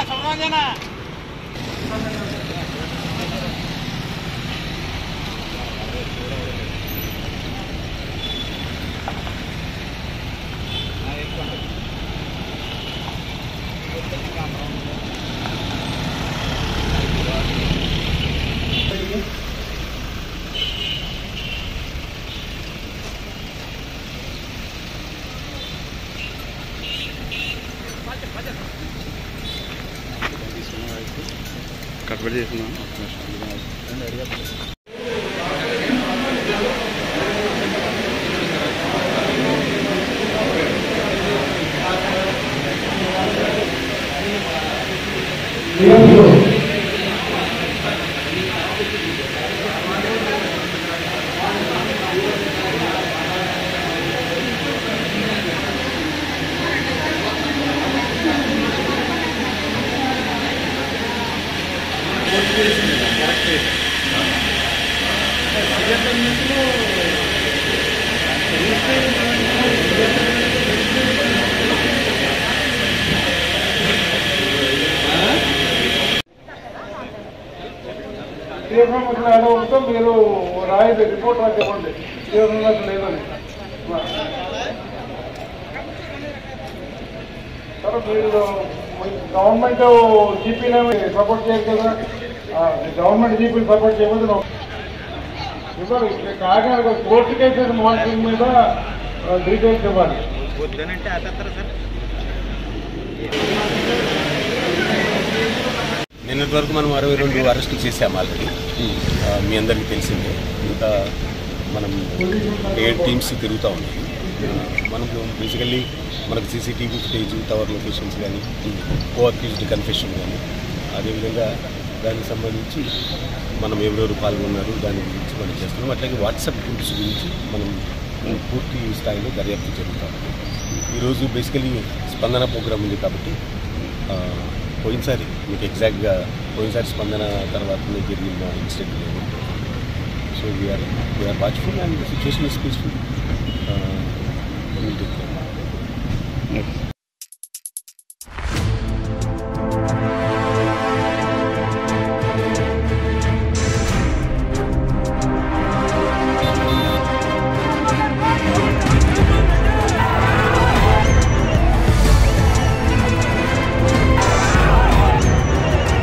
కట్బడి చేస్తున్నాను తీవ్రంగా ఎలా ఉందో మీరు రాయండి రిపోర్ట్ రాసి ఇవ్వండి తీవ్రంగా లేదని సరే మీరు గవర్నమెంట్ జీపీని సపోర్ట్ చేయరు కదా గవర్నమెంట్ జీపీని సపోర్ట్ చేయకపోతే నువ్వు- ఇవ్వాలి కాకినాడ కోర్టు కేసెస్ మానిటరింగ్ మీద డీటెయిల్స్ ఇవ్వాలి నిన్నటి వరకు మనం అరవై రెండు అరెస్టులు చేసాము ఆల్రెడీ ఆ, మీ అందరికీ తెలిసిందే ఇంకా మనం ఏడు టీమ్స్ తిరుగుతూ ఉన్నాయి ఆ, మనకు బేసికల్లీ మనకు సీసీటీవీ ఫుటేజ్ టవర్ లొకేషన్స్ కానీ కో అక్యూజ్డ్ కన్ఫెషన్ కానీ అదేవిధంగా దానికి సంబంధించి మనం ఎవరెవరు పాల్గొన్నారు దాని గురించి మనం చేస్తున్నాం అట్లాగే వాట్సాప్ గ్రూప్స్ గురించి మనం పూర్తి స్థాయిలో దర్యాప్తు జరుగుతాం ఈరోజు బేసికలీ స్పందన ప్రోగ్రామ్ ఉంది కాబట్టి ఆ, పోయినసారి మీకు ఎగ్జాక్ట్గా పోయినసారి స్పందన తర్వాత జరిగిన ఇన్సిడెంట్ లేదు so we're we're watchful and situation is peaceful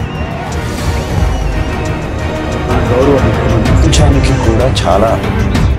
ప్రపంచానికి కూడా చాలా